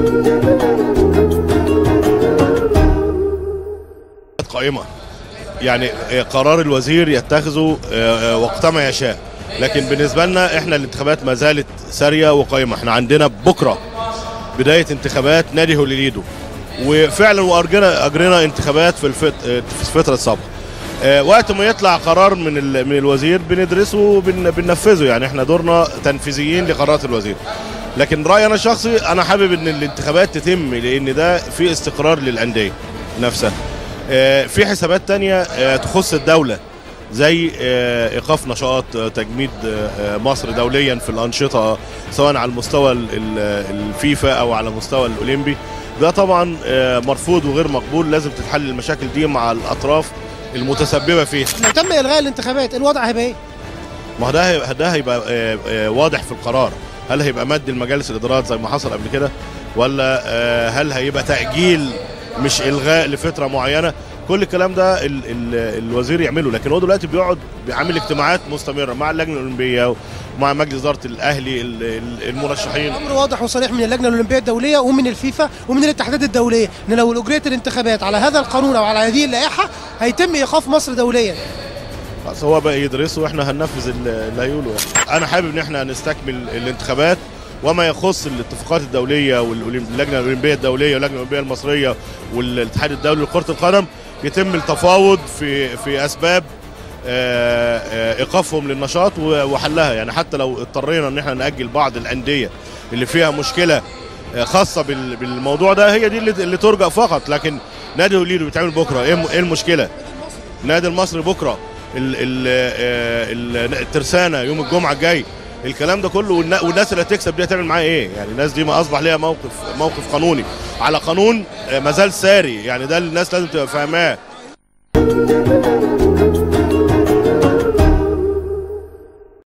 قائمة يعني قرار الوزير يتخذه وقتما يشاء لكن بالنسبة لنا احنا الانتخابات ما زالت سارية وقائمة احنا عندنا بكرة بداية انتخابات نادي هوليليدو وفعلا وأجرنا أجرنا انتخابات في الفت... في الفترة السابقة آه، وقت ما يطلع قرار من ال... من الوزير بندرسه وبننفذه يعني احنا دورنا تنفيذيين لقرارات الوزير لكن رأيي أنا الشخصي أنا حابب إن الانتخابات تتم لأن ده في استقرار للأندية نفسها آه، في حسابات تانية آه، تخص الدولة زي آه، ايقاف نشاط آه، تجميد آه، مصر دوليا في الانشطه سواء على المستوى ال- ال- الفيفا او على المستوى الاولمبي ده طبعا آه، مرفوض وغير مقبول لازم تتحل المشاكل دي مع الاطراف المتسببه فيها لو تم الغاء الانتخابات الوضع هيبقى ايه؟ ما هو ده هيبقى ده هيبقى آه، آه، واضح في القرار هل هيبقى مد المجالس الادارات زي ما حصل قبل كده ولا آه، هل هيبقى تاجيل مش الغاء لفتره معينه كل الكلام ده ال ال الوزير يعمله لكن هو دلوقتي بيقعد بيعمل اجتماعات مستمره مع اللجنه الاولمبيه ومع مجلس اداره الاهلي ال- ال- المرشحين امر واضح وصريح من اللجنه الاولمبيه الدوليه ومن الفيفا ومن الاتحادات الدوليه ان لو اجريت الانتخابات على هذا القانون او على هذه اللائحه هيتم ايقاف مصر دوليا بس هو بقى يدرسه واحنا هننفذ ال- اللي هيقوله يعني. انا حابب ان احنا نستكمل الانتخابات وما يخص الاتفاقات الدوليه واللجنه الاولمبيه الدوليه واللجنه الاولمبيه المصريه والاتحاد الدولي لكره القدم يتم التفاوض في في اسباب آه، آه، ايقافهم للنشاط و- وحلها يعني حتى لو اضطرينا ان احنا ناجل بعض الانديه اللي فيها مشكله آه، خاصه بال- بالموضوع ده هي دي اللي اللي ترجع فقط لكن نادي هوليدو بيتعمل بكره ايه الم- إيه المشكله؟ نادي المصري بكره ال ال آه، ال- الترسانه يوم الجمعه الجاي الكلام ده كله والنا- والناس اللي هتكسب دي هتعمل معاها ايه؟ يعني الناس دي ما اصبح ليها موقف موقف قانوني على قانون آه، ما زال ساري يعني ده الناس لازم تبقى فاهماه